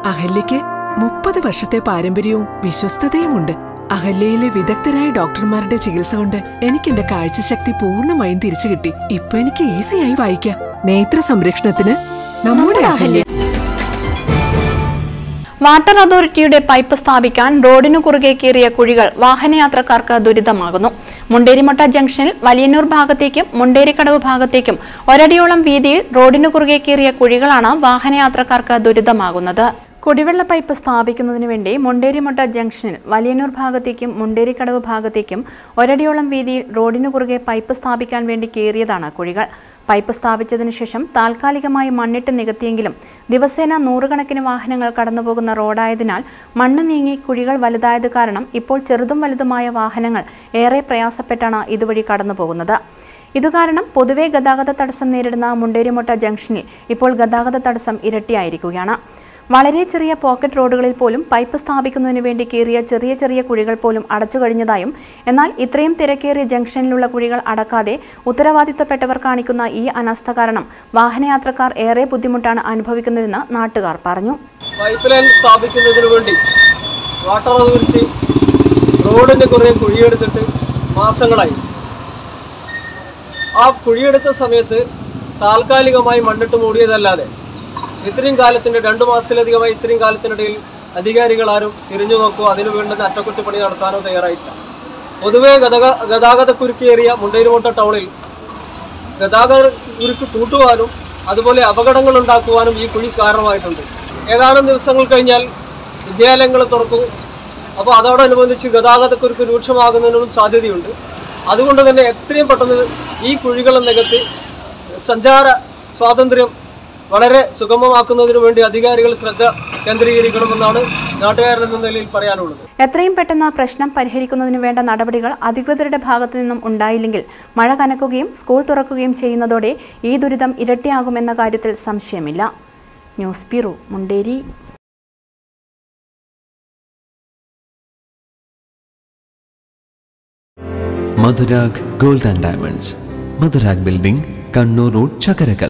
അഹല്യയ്ക്ക് മുപ്പത് വർഷത്തെ പാരമ്പര്യവും വിശ്വസ്തതയുമുണ്ട് അഹല്യയിലെ വിദഗ്ധരായ ഡോക്ടർമാരുടെ ചികിത്സ കൊണ്ട് എനിക്ക് എന്റെ കാഴ്ചശക്തി പൂർണ്ണമായും തിരിച്ചു കിട്ടി ഇപ്പൊ എനിക്ക് ഈസിയായി വായിക്കാം നേത്ര സംരക്ഷണത്തിന് നമ്മുടെ അഹല്യ വാട്ടർ അതോറിറ്റിയുടെ പൈപ്പ് സ്ഥാപിക്കാൻ റോഡിനു കുറുകെ കീറിയ കുഴികൾ വാഹനയാത്രക്കാർക്ക് ദുരിതമാകുന്നു മുണ്ടേരിമൊട്ട ജംഗ്ഷനിൽ വലിയന്നൂർ ഭാഗത്തേക്കും മുണ്ടേരിക്കടവ് ഭാഗത്തേക്കും ഒരടിയോളം വീതിയിൽ റോഡിനു കുറുകെ കീറിയ കുഴികളാണ് വാഹനയാത്രക്കാർക്ക് ദുരിതമാകുന്നത് കുടിവെള്ള പൈപ്പ് സ്ഥാപിക്കുന്നതിന് വേണ്ടി മുണ്ടേരിമൊട്ട ജംഗ്ഷനിൽ വലിയന്നൂർ ഭാഗത്തേക്കും മുണ്ടേരിക്കടവ് ഭാഗത്തേക്കും ഒരടിയോളം വീതിയിൽ റോഡിനു കുറുകെ പൈപ്പ് സ്ഥാപിക്കാൻ വേണ്ടി കീറിയതാണ് കുഴികൾ പൈപ്പ് സ്ഥാപിച്ചതിനു ശേഷം താൽക്കാലികമായി മണ്ണിട്ട് നികത്തിയെങ്കിലും ദിവസേന നൂറുകണക്കിന് വാഹനങ്ങൾ കടന്നുപോകുന്ന റോഡായതിനാൽ മണ്ണ് നീങ്ങി കുഴികൾ വലുതായത് കാരണം ഇപ്പോൾ ചെറുതും വലുതുമായ വാഹനങ്ങൾ ഏറെ പ്രയാസപ്പെട്ടാണ് ഇതുവഴി കടന്നുപോകുന്നത് ഇതുകാരണം പൊതുവെ ഗതാഗത തടസ്സം നേരിടുന്ന മുണ്ടേരിമൊട്ട ജംഗ്ഷനിൽ ഇപ്പോൾ ഗതാഗത തടസ്സം ഇരട്ടിയായിരിക്കുകയാണ് വളരെ ചെറിയ പോക്കറ്റ് റോഡുകളിൽ പോലും പൈപ്പ് സ്ഥാപിക്കുന്നതിന് വേണ്ടി കീറിയ ചെറിയ ചെറിയ കുഴികൾ പോലും അടച്ചു കഴിഞ്ഞതായും എന്നാൽ ഇത്രയും തിരക്കേറിയ ജംഗ്ഷനിലുള്ള കുഴികൾ അടക്കാതെ ഉത്തരവാദിത്തപ്പെട്ടവർ കാണിക്കുന്ന ഈ അനാസ്ഥ കാരണം വാഹനയാത്രക്കാർ ഏറെ ബുദ്ധിമുട്ടാണ് അനുഭവിക്കുന്നതെന്ന് നാട്ടുകാർ പറഞ്ഞു പൈപ്പ് ലൈൻ സ്ഥാപിക്കുന്നതിന് വേണ്ടി വാട്ടർ അതോറിറ്റി റോഡിന് കുറേ കുഴിയെടുത്തിട്ട് മാസങ്ങളായി ആ കുഴിയെടുത്ത സമയത്ത് താൽക്കാലികമായി മണ്ണിട്ട് മൂടിയതല്ലാതെ ഇത്രയും കാലത്തിൻ്റെ രണ്ട് മാസത്തിലധികമായി ഇത്രയും കാലത്തിനിടയിൽ അധികാരികൾ ആരും തിരിഞ്ഞു നോക്കുകയോ അതിനു വേണ്ടുന്ന അറ്റകുറ്റപ്പണി നടത്താനോ തയ്യാറായില്ല പൊതുവേ ഗതാഗ ഗതാഗത കുരുക്കേറിയ മുണ്ടേരുമോട്ട ടൗണിൽ ഗതാഗത കുരുക്ക് കൂട്ടുവാനും അതുപോലെ അപകടങ്ങൾ ഉണ്ടാക്കുവാനും ഈ കുഴി കാരണമായിട്ടുണ്ട് ഏതാനും ദിവസങ്ങൾ കഴിഞ്ഞാൽ വിദ്യാലയങ്ങൾ തുറക്കും അപ്പോൾ അതോടനുബന്ധിച്ച് ഗതാഗതക്കുരുക്ക് രൂക്ഷമാകുന്നതിനും സാധ്യതയുണ്ട് അതുകൊണ്ട് തന്നെ എത്രയും പെട്ടെന്ന് ഈ കുഴികൾ നികത്തി സഞ്ചാര സ്വാതന്ത്ര്യം വളരെ സുഗമമാക്കുന്നതിനു വേണ്ടി അധികാരികൾ ശ്രദ്ധ കേന്ദ്രീകരിക്കണമെന്നാണ് നാട്ടുകാരെന്ന നിലയിൽ പറയാനുള്ളത് എത്രയും പെട്ടെന്ന് പ്രശ്നം പരിഹരിക്കുന്നതിന് വേണ്ട നടപടികൾ അധികൃതരുടെ ഭാഗത്തു നിന്നും ഉണ്ടായില്ലെങ്കിൽ മഴ കനക്കുകയും സ്കൂൾ തുറക്കുകയും ചെയ്യുന്നതോടെ ഈ ദുരിതം ഇരട്ടിയാകുമെന്ന കാര്യത്തിൽ സംശയമില്ല news bureau Munderi Madhurag gold and diamonds Madhurag building Kannur road ചകരകൽ